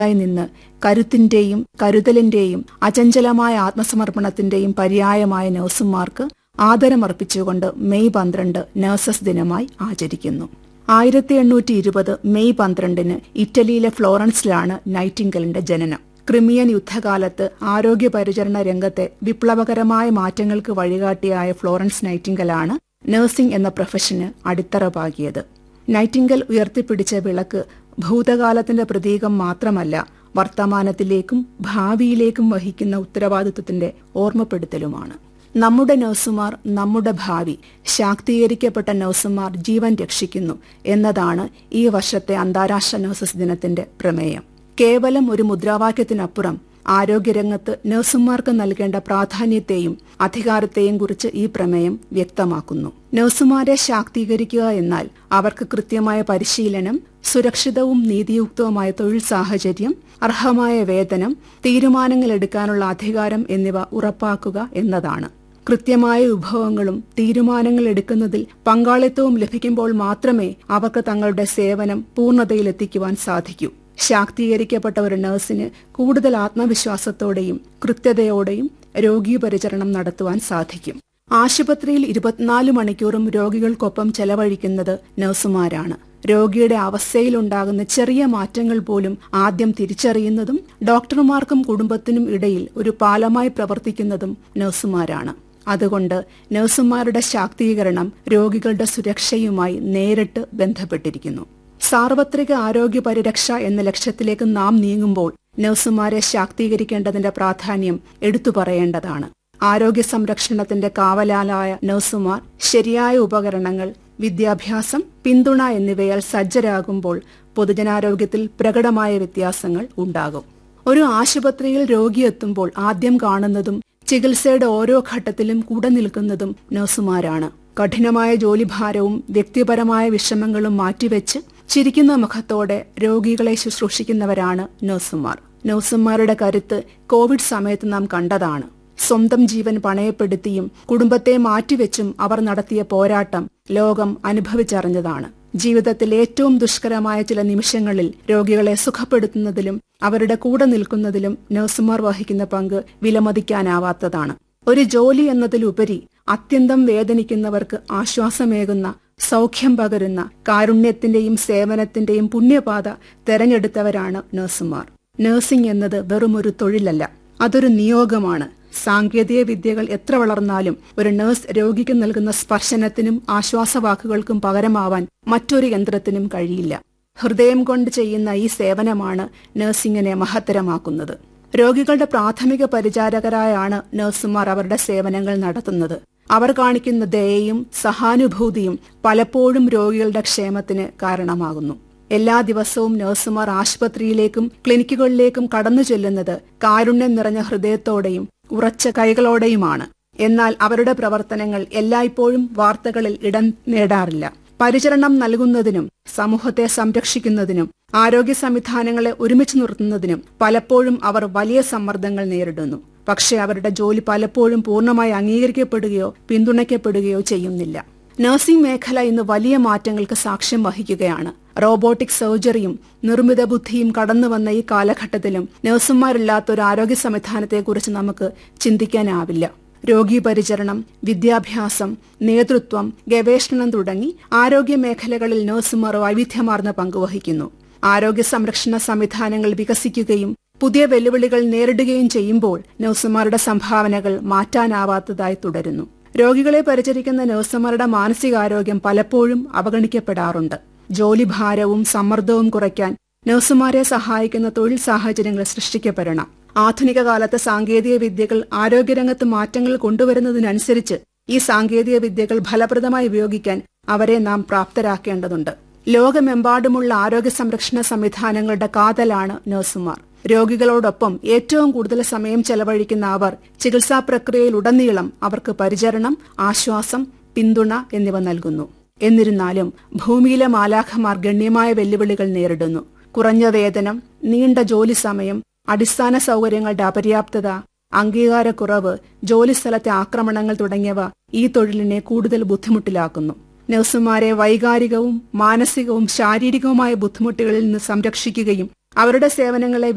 ായി നിന്ന് കരുത്തിന്റെയും കരുതലിന്റെയും അചഞ്ചലമായ ആത്മസമർപ്പണത്തിന്റെയും പര്യായമായ നഴ്സുമാർക്ക് ആദരമർപ്പിച്ചുകൊണ്ട് മെയ് പന്ത്രണ്ട് നഴ്സസ് ദിനമായി ആചരിക്കുന്നു ആയിരത്തി എണ്ണൂറ്റി ഇരുപത് മെയ് പന്ത്രണ്ടിന് ഇറ്റലിയിലെ ഫ്ലോറൻസിലാണ് നൈറ്റിംഗലിന്റെ ജനനം ക്രിമിയൻ യുദ്ധകാലത്ത് ആരോഗ്യ പരിചരണ രംഗത്തെ വിപ്ലവകരമായ മാറ്റങ്ങൾക്ക് വഴികാട്ടിയായ ഫ്ലോറൻസ് നൈറ്റിംഗലാണ് നഴ്സിംഗ് എന്ന പ്രൊഫഷന് അടിത്തറ പാകിയത് നൈറ്റിംഗൽ ഉയർത്തിപ്പിടിച്ച വിളക്ക് ഭൂതകാലത്തിന്റെ പ്രതീകം മാത്രമല്ല വർത്തമാനത്തിലേക്കും ഭാവിയിലേക്കും വഹിക്കുന്ന ഉത്തരവാദിത്വത്തിന്റെ ഓർമ്മപ്പെടുത്തലുമാണ് നമ്മുടെ നഴ്സുമാർ നമ്മുടെ ഭാവി ശാക്തീകരിക്കപ്പെട്ട നഴ്സുമാർ ജീവൻ രക്ഷിക്കുന്നു എന്നതാണ് ഈ വർഷത്തെ അന്താരാഷ്ട്ര നഴ്സസ് ദിനത്തിന്റെ പ്രമേയം കേവലം ഒരു മുദ്രാവാക്യത്തിനപ്പുറം ആരോഗ്യരംഗത്ത് നഴ്സുമാർക്ക് നൽകേണ്ട പ്രാധാന്യത്തെയും അധികാരത്തെയും കുറിച്ച് ഈ പ്രമേയം വ്യക്തമാക്കുന്നു നഴ്സുമാരെ ശാക്തീകരിക്കുക എന്നാൽ അവർക്ക് കൃത്യമായ പരിശീലനം സുരക്ഷിതവും നീതിയുക്തവുമായ തൊഴിൽ സാഹചര്യം അർഹമായ വേതനം തീരുമാനങ്ങൾ എടുക്കാനുള്ള അധികാരം എന്നിവ ഉറപ്പാക്കുക എന്നതാണ് കൃത്യമായ വിഭവങ്ങളും തീരുമാനങ്ങൾ എടുക്കുന്നതിൽ പങ്കാളിത്തവും ലഭിക്കുമ്പോൾ മാത്രമേ അവർക്ക് തങ്ങളുടെ സേവനം പൂർണ്ണതയിലെത്തിക്കുവാൻ സാധിക്കൂ ശാക്തീകരിക്കപ്പെട്ട ഒരു നഴ്സിന് കൂടുതൽ ആത്മവിശ്വാസത്തോടെയും കൃത്യതയോടെയും രോഗീപരിചരണം നടത്തുവാൻ സാധിക്കും ആശുപത്രിയിൽ ഇരുപത്തിനാല് മണിക്കൂറും രോഗികൾക്കൊപ്പം ചെലവഴിക്കുന്നത് നഴ്സുമാരാണ് രോഗിയുടെ അവസ്ഥയിലുണ്ടാകുന്ന ചെറിയ മാറ്റങ്ങൾ പോലും ആദ്യം തിരിച്ചറിയുന്നതും ഡോക്ടർമാർക്കും കുടുംബത്തിനും ഇടയിൽ ഒരു പാലമായി പ്രവർത്തിക്കുന്നതും നഴ്സുമാരാണ് അതുകൊണ്ട് നഴ്സുമാരുടെ ശാക്തീകരണം രോഗികളുടെ സുരക്ഷയുമായി നേരിട്ട് ബന്ധപ്പെട്ടിരിക്കുന്നു സാർവത്രിക ആരോഗ്യ പരിരക്ഷ എന്ന ലക്ഷ്യത്തിലേക്ക് നാം നീങ്ങുമ്പോൾ നഴ്സുമാരെ ശാക്തീകരിക്കേണ്ടതിന്റെ പ്രാധാന്യം എടുത്തു പറയേണ്ടതാണ് ആരോഗ്യ സംരക്ഷണത്തിന്റെ കാവലാലായ നഴ്സുമാർ ശരിയായ ഉപകരണങ്ങൾ വിദ്യാഭ്യാസം പിന്തുണ എന്നിവയാൽ സജ്ജരാകുമ്പോൾ പൊതുജനാരോഗ്യത്തിൽ പ്രകടമായ വ്യത്യാസങ്ങൾ ഉണ്ടാകും ഒരു ആശുപത്രിയിൽ രോഗിയെത്തുമ്പോൾ ആദ്യം കാണുന്നതും ചികിത്സയുടെ ഓരോ ഘട്ടത്തിലും കൂടെ നിൽക്കുന്നതും നഴ്സുമാരാണ് കഠിനമായ ജോലിഭാരവും വ്യക്തിപരമായ വിഷമങ്ങളും മാറ്റിവെച്ച് ചിരിക്കുന്ന മുഖത്തോടെ രോഗികളെ ശുശ്രൂഷിക്കുന്നവരാണ് നഴ്സുമാർ നഴ്സുമാരുടെ കരുത്ത് കോവിഡ് സമയത്ത് നാം കണ്ടതാണ് സ്വന്തം ജീവൻ പണയപ്പെടുത്തിയും കുടുംബത്തെ മാറ്റിവെച്ചും അവർ നടത്തിയ പോരാട്ടം ലോകം അനുഭവിച്ചറിഞ്ഞതാണ് ജീവിതത്തിൽ ഏറ്റവും ദുഷ്കരമായ ചില നിമിഷങ്ങളിൽ രോഗികളെ സുഖപ്പെടുത്തുന്നതിലും അവരുടെ കൂടെ നിൽക്കുന്നതിലും നഴ്സുമാർ വഹിക്കുന്ന പങ്ക് വിലമതിക്കാനാവാത്തതാണ് ഒരു ജോലി എന്നതിലുപരി അത്യന്തം വേദനിക്കുന്നവർക്ക് ആശ്വാസമേകുന്ന സൗഖ്യം പകരുന്ന കാരുണ്യത്തിന്റെയും സേവനത്തിന്റെയും പുണ്യപാത തെരഞ്ഞെടുത്തവരാണ് നഴ്സുമാർ നഴ്സിംഗ് എന്നത് വെറുമൊരു തൊഴിലല്ല അതൊരു നിയോഗമാണ് സാങ്കേതിക വിദ്യകൾ എത്ര വളർന്നാലും ഒരു നഴ്സ് രോഗിക്ക് നൽകുന്ന സ്പർശനത്തിനും ആശ്വാസവാക്കുകൾക്കും പകരമാവാൻ മറ്റൊരു യന്ത്രത്തിനും കഴിയില്ല ഹൃദയം കൊണ്ട് ചെയ്യുന്ന ഈ സേവനമാണ് നഴ്സിംഗിനെ മഹത്തരമാക്കുന്നത് രോഗികളുടെ പ്രാഥമിക പരിചാരകരായാണ് നഴ്സുമാർ അവരുടെ സേവനങ്ങൾ നടത്തുന്നത് അവർ കാണിക്കുന്ന ദയയും സഹാനുഭൂതിയും പലപ്പോഴും രോഗികളുടെ ക്ഷേമത്തിന് കാരണമാകുന്നു എല്ലാ ദിവസവും നഴ്സുമാർ ആശുപത്രിയിലേക്കും ക്ലിനിക്കുകളിലേക്കും കടന്നു ചെല്ലുന്നത് കാരുണ്യം നിറഞ്ഞ ഹൃദയത്തോടെയും ഉറച്ച കൈകളോടെയുമാണ് എന്നാൽ അവരുടെ പ്രവർത്തനങ്ങൾ എല്ലായ്പ്പോഴും വാർത്തകളിൽ ഇടം നേടാറില്ല പരിചരണം നൽകുന്നതിനും സമൂഹത്തെ സംരക്ഷിക്കുന്നതിനും ആരോഗ്യ സംവിധാനങ്ങളെ ഒരുമിച്ച് നിർത്തുന്നതിനും പലപ്പോഴും അവർ വലിയ സമ്മർദ്ദങ്ങൾ നേരിടുന്നു പക്ഷേ അവരുടെ ജോലി പലപ്പോഴും പൂർണ്ണമായി അംഗീകരിക്കപ്പെടുകയോ പിന്തുണയ്ക്കപ്പെടുകയോ ചെയ്യുന്നില്ല നഴ്സിംഗ് മേഖല ഇന്ന് വലിയ മാറ്റങ്ങൾക്ക് സാക്ഷ്യം വഹിക്കുകയാണ് റോബോട്ടിക് സർജറിയും നിർമ്മിത ബുദ്ധിയും കടന്നുവന്ന ഈ കാലഘട്ടത്തിലും നഴ്സുമാരില്ലാത്ത ഒരു ആരോഗ്യ സംവിധാനത്തെക്കുറിച്ച് നമുക്ക് ചിന്തിക്കാനാവില്ല രോഗീ പരിചരണം വിദ്യാഭ്യാസം നേതൃത്വം ഗവേഷണം തുടങ്ങി ആരോഗ്യ മേഖലകളിൽ നഴ്സുമാർ വൈവിധ്യമാർന്ന പങ്കുവഹിക്കുന്നു ആരോഗ്യ സംരക്ഷണ സംവിധാനങ്ങൾ വികസിക്കുകയും പുതിയ വെല്ലുവിളികൾ നേരിടുകയും ചെയ്യുമ്പോൾ നഴ്സുമാരുടെ സംഭാവനകൾ മാറ്റാനാവാത്തതായി തുടരുന്നു രോഗികളെ പരിചരിക്കുന്ന നഴ്സുമാരുടെ മാനസികാരോഗ്യം പലപ്പോഴും അവഗണിക്കപ്പെടാറുണ്ട് ജോലിഭാരവും സമ്മർദ്ദവും കുറയ്ക്കാൻ നഴ്സുമാരെ സഹായിക്കുന്ന തൊഴിൽ സാഹചര്യങ്ങൾ സൃഷ്ടിക്കപ്പെടണം ആധുനിക കാലത്ത് സാങ്കേതിക വിദ്യകൾ ആരോഗ്യരംഗത്ത് മാറ്റങ്ങൾ കൊണ്ടുവരുന്നതിനനുസരിച്ച് ഈ സാങ്കേതിക വിദ്യകൾ ഫലപ്രദമായി ഉപയോഗിക്കാൻ അവരെ നാം പ്രാപ്തരാക്കേണ്ടതുണ്ട് ലോകമെമ്പാടുമുള്ള ആരോഗ്യ സംരക്ഷണ സംവിധാനങ്ങളുടെ കാതലാണ് നഴ്സുമാർ രോഗികളോടൊപ്പം ഏറ്റവും കൂടുതൽ സമയം ചെലവഴിക്കുന്ന അവർ ചികിത്സാ പ്രക്രിയയിലുടനീളം അവർക്ക് പരിചരണം ആശ്വാസം പിന്തുണ എന്നിവ നൽകുന്നു എന്നിരുന്നാലും ഭൂമിയിലെ മാലാഖമാർ ഗണ്യമായ വെല്ലുവിളികൾ നേരിടുന്നു കുറഞ്ഞ വേതനം നീണ്ട ജോലി സമയം അടിസ്ഥാന സൗകര്യങ്ങളുടെ അപര്യാപ്തത അംഗീകാരക്കുറവ് ജോലിസ്ഥലത്തെ ആക്രമണങ്ങൾ തുടങ്ങിയവ ഈ തൊഴിലിനെ കൂടുതൽ ബുദ്ധിമുട്ടിലാക്കുന്നു നഴ്സുമാരെ വൈകാരികവും മാനസികവും ശാരീരികവുമായ ബുദ്ധിമുട്ടുകളിൽ നിന്ന് സംരക്ഷിക്കുകയും അവരുടെ സേവനങ്ങളെ